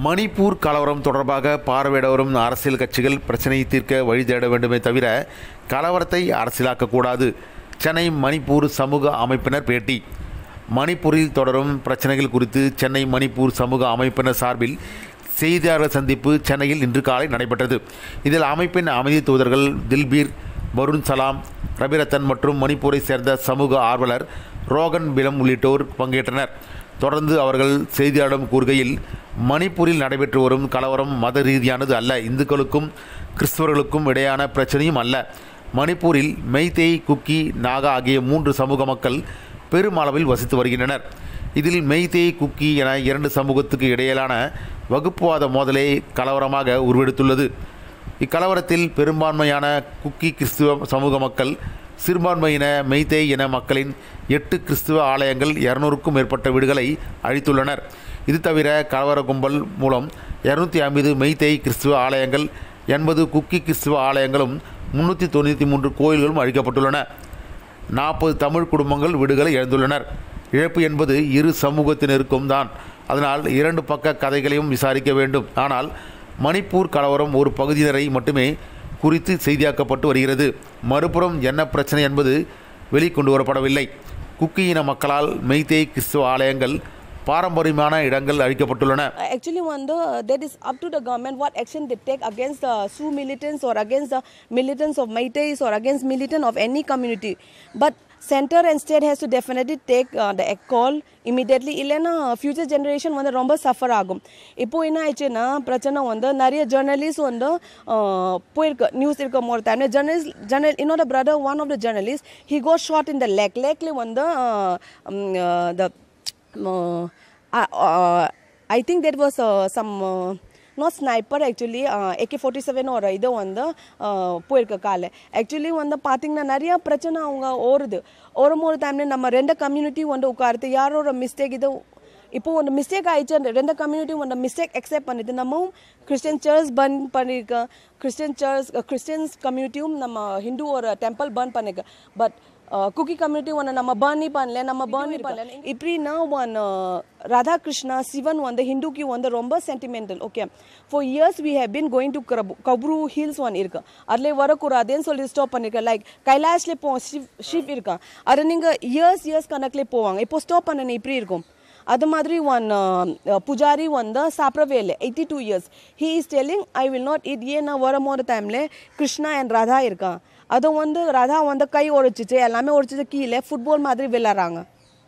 மணிப்பூர் கலவரம் தொடர்பாக பார்வையிட வரும் அரசியல் கட்சிகள் பிரச்சனையை தீர்க்க வழி தேட வேண்டுமே தவிர கலவரத்தை அரசியலாக்கக்கூடாது சென்னை மணிப்பூர் சமூக அமைப்பினர் பேட்டி மணிப்பூரில் தொடரும் பிரச்சனைகள் குறித்து சென்னை மணிப்பூர் சமூக அமைப்பினர் சார்பில் செய்தியாளர் சந்திப்பு சென்னையில் இன்று காலை நடைபெற்றது இதில் அமைப்பின் அமைதி தூதர்கள் தில்பீர் வருண் சலாம் ரபிரத்தன் மற்றும் மணிப்பூரை சேர்ந்த சமூக ஆர்வலர் ரோகன் பிலம் உள்ளிட்டோர் பங்கேற்றனர் தொடர்ந்து அவர்கள் செய்தியாளரிடம் கூறுகையில் மணிப்பூரில் நடைபெற்று வரும் கலவரம் மத ரீதியானது அல்ல இந்துக்களுக்கும் கிறிஸ்தவர்களுக்கும் இடையான பிரச்சனையும் அல்ல மணிப்பூரில் மெய்தேய் குக்கி நாகா ஆகிய மூன்று சமூக மக்கள் பெருமளவில் வசித்து வருகின்றனர் இதில் மெய்தேய் குக்கி என இரண்டு சமூகத்துக்கு இடையிலான வகுப்புவாத மோதலே கலவரமாக உருவெடுத்துள்ளது இக்கலவரத்தில் பெரும்பான்மையான குக்கி கிறிஸ்துவ சமூக மக்கள் சிறுபான்மையின மெய்தேய் இன மக்களின் எட்டு கிறிஸ்துவ ஆலயங்கள் இரநூறுக்கும் மேற்பட்ட வீடுகளை அழித்துள்ளனர் இது தவிர கலவர கும்பல் மூலம் இரநூத்தி ஐம்பது மெய்தேய் கிறிஸ்துவ ஆலயங்கள் எண்பது குக்கி கிறிஸ்துவ ஆலயங்களும் முன்னூற்றி தொண்ணூற்றி மூன்று கோயில்களும் அழிக்கப்பட்டுள்ளன நாற்பது தமிழ் குடும்பங்கள் வீடுகளை இழந்துள்ளனர் இழப்பு என்பது இரு சமூகத்தினருக்கும் தான் அதனால் இரண்டு பக்க கதைகளையும் விசாரிக்க வேண்டும் ஆனால் மணிப்பூர் கலவரம் ஒரு பகுதியினரை மட்டுமே குறித்து செய்தியாக்கப்பட்டு வருகிறது மறுபுறம் என்ன பிரச்சனை என்பது வெளிக்கொண்டு வரப்படவில்லை குக்கி இன மக்களால் மெய்தேய் கிறிஸ்துவ ஆலயங்கள் பாரம்பரியமான இடங்கள் அழிக்கப்பட்டுள்ளன actually wonder uh, that is up to the government what action they take against the Sioux militants or against the militants of Meiteis or against militant of any community. But center and state has to definitely take uh, the call immediately இல்லைன்னா future generation வந்து ரொம்ப suffer ஆகும் இப்போ என்ன ஆயிடுச்சுன்னா பிரச்சனை வந்து நிறைய ஜேர்னலிஸ்ட் வந்து uh, போயிருக்கு நியூஸ் இருக்கும் ஒரு டைம் ஜேர்னலிஸ்ட் ஜேர்னல் என்னோட brother one of the journalist he go shot in the lake லேக்ல வந்து the uh, I, uh, I think that was uh, some uh, not sniper actually uh, AK-47 or இது வந்து uh, போயிருக்க கால actually வந்து பார்த்தீங்கன்னா நிறைய பிரச்சனை அவங்க ஓடுது ஓடும் ஒரு டைம்ல நம்ம ரெண்டு கம்யூனிட்டி வந்து உட்காருது யாரோட மிஸ்டேக் இது இப்போ ಒಂದು ಮಿಸ್ಟೇಕ್ ಆಯ್ತು ரெண்டு கம்யூனிட்டி ಒಂದು மிஸ்டேக் அக்செப்ட் பண்ணிட்டு நம்மவும் கிறிஸ்டியன் சர்ச் பர்ன் பண்ணியிருக்கோம் கிறிஸ்டியன் சர்ச் கிறிஸ்டியன்ஸ் கம்யூனிட்டியும் நம்ம ஹிந்து ஒரு டெம்பிள் பர்ன் பண்ணிருக்கோம் பட் குக்கி கம்யூனிட்டி ஒன்று நம்ம பர்னி பண்ணல நம்ம பர்னி பண்ணல இப்படின்னா ஒன் ராதாகிருஷ்ணா சிவன் வந்து ஹிந்துக்கு வந்து ரொம்ப sentimental okay for years we have been going to Kabru hills one இருக்கு அதில் வரக்கூடாதுன்னு சொல்லி ஸ்டாப் பண்ணிருக்கேன் லைக் கைலாஷ்ல போ ஷிவ் ஷிவ் இருக்கான் அதை நீங்கள் இயர்ஸ் இயர்ஸ் கணக்கில் போவாங்க இப்போ ஸ்டாப் பண்ணணும் இப்படி இருக்கும் அது மாதிரி ஒன் ಪೂಜಾರಿ ಒಂದು ಸಾಪ್ರವೇಲೆ eighty two years he is telling I will not it ஏன்னா வரும்போது டைமில் கிருஷ்ணா அண்ட் ராதா இருக்கான் அது வந்து ராதா வந்து கை உடைச்சிச்சு எல்லாமே உடைச்சிச்சு கீழே ஃபுட்பால் மாதிரி விளையாடுறாங்க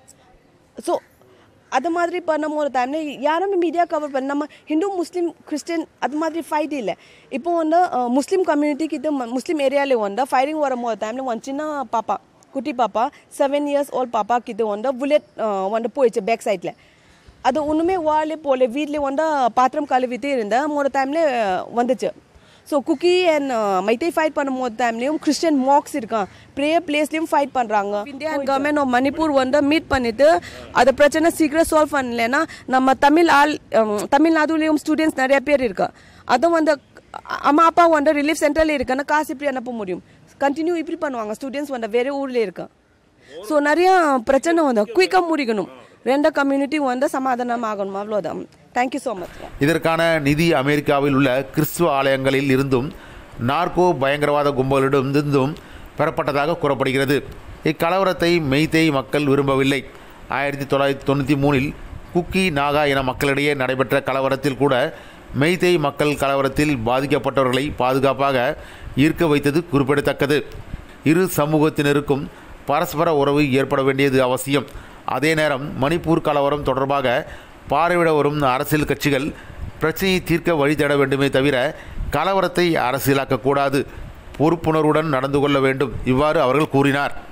ஸோ அது மாதிரி பண்ணும்போது டைமில் யாருமே மீடியா கவர் பண்ண நம்ம ஹிந்து முஸ்லீம் கிறிஸ்டின் அது மாதிரி ஃபைட் இல்லை இப்போ வந்து முஸ்லீம் கம்யூனிட்டிக்கு இது முஸ்லீம் ஏரியாவில் வந்து ஃபைரிங் வரும்போது டைமில் ಒಂದು சின்ன பாப்பா குட்டி பாப்பா செவன் இயர்ஸ் ஓல்ட் பாப்பாக்கு இது வந்து புல்லெட் வந்து போயிடுச்சு பேக் சைடில் அது ஒன்றுமே வாழே போல வீட்டில் வந்து பாத்திரம் கழுவிட்டு இருந்தேன் ஒரு டைமில் வந்துச்சு so Kuki and Meitei fight பண்ணும்போது டைம்லேயும் கிறிஸ்டியன் மார்க்ஸ் இருக்கான் ப்ரேயர் பிளேஸ்லேயும் ஃபைட் பண்ணுறாங்க India and government of Manipur வந்து மீட் பண்ணிட்டு அது பிரச்சனை சீக்கிரம் சால்வ் பண்ணலைன்னா நம்ம தமிழ் ஆள் தமிழ்நாடுலேயும் ஸ்டூடெண்ட்ஸ் நிறைய பேர் இருக்கா அதுவும் வந்து அம்மா அப்பா வந்து ரிலீஃப் சென்டரில் இருக்குன்னா காசு இப்படி அனுப்ப முடியும் கண்டினியூ இப்படி பண்ணுவாங்க ஸ்டூடெண்ட்ஸ் வந்து வேறு ஊரில் இருக்கா ஸோ நிறைய பிரச்சனை வந்து குயிக்காக முடிக்கணும் ரெண்டு கம்யூனிட்டி வந்து சமாதானம் ஆகணும் அவ்வளோதான் தேங்க்யூ ஸோ மச் இதற்கான நிதி அமெரிக்காவில் உள்ள கிறிஸ்துவ ஆலயங்களில் இருந்தும் நார்கோ பயங்கரவாத கும்பலிடமிருந்தும் பெறப்பட்டதாக கூறப்படுகிறது இக்கலவரத்தை மெய்தேய் மக்கள் விரும்பவில்லை ஆயிரத்தி தொள்ளாயிரத்தி தொண்ணூற்றி மூணில் குக்கி நாகா என மக்களிடையே நடைபெற்ற கலவரத்தில் கூட மெய்தேய் மக்கள் கலவரத்தில் பாதிக்கப்பட்டவர்களை பாதுகாப்பாக ஈர்க்க வைத்தது குறிப்பிடத்தக்கது இரு சமூகத்தினருக்கும் பரஸ்பர உறவு ஏற்பட வேண்டியது அவசியம் அதே நேரம் மணிப்பூர் கலவரம் தொடர்பாக பார்வையிட வரும் அரசியல் கட்சிகள் பிரச்சனையை தீர்க்க வழி தேட வேண்டுமே தவிர கலவரத்தை அரசியலாக்கக்கூடாது பொறுப்புணர்வுடன் நடந்து கொள்ள வேண்டும் இவ்வாறு அவர்கள் கூறினார்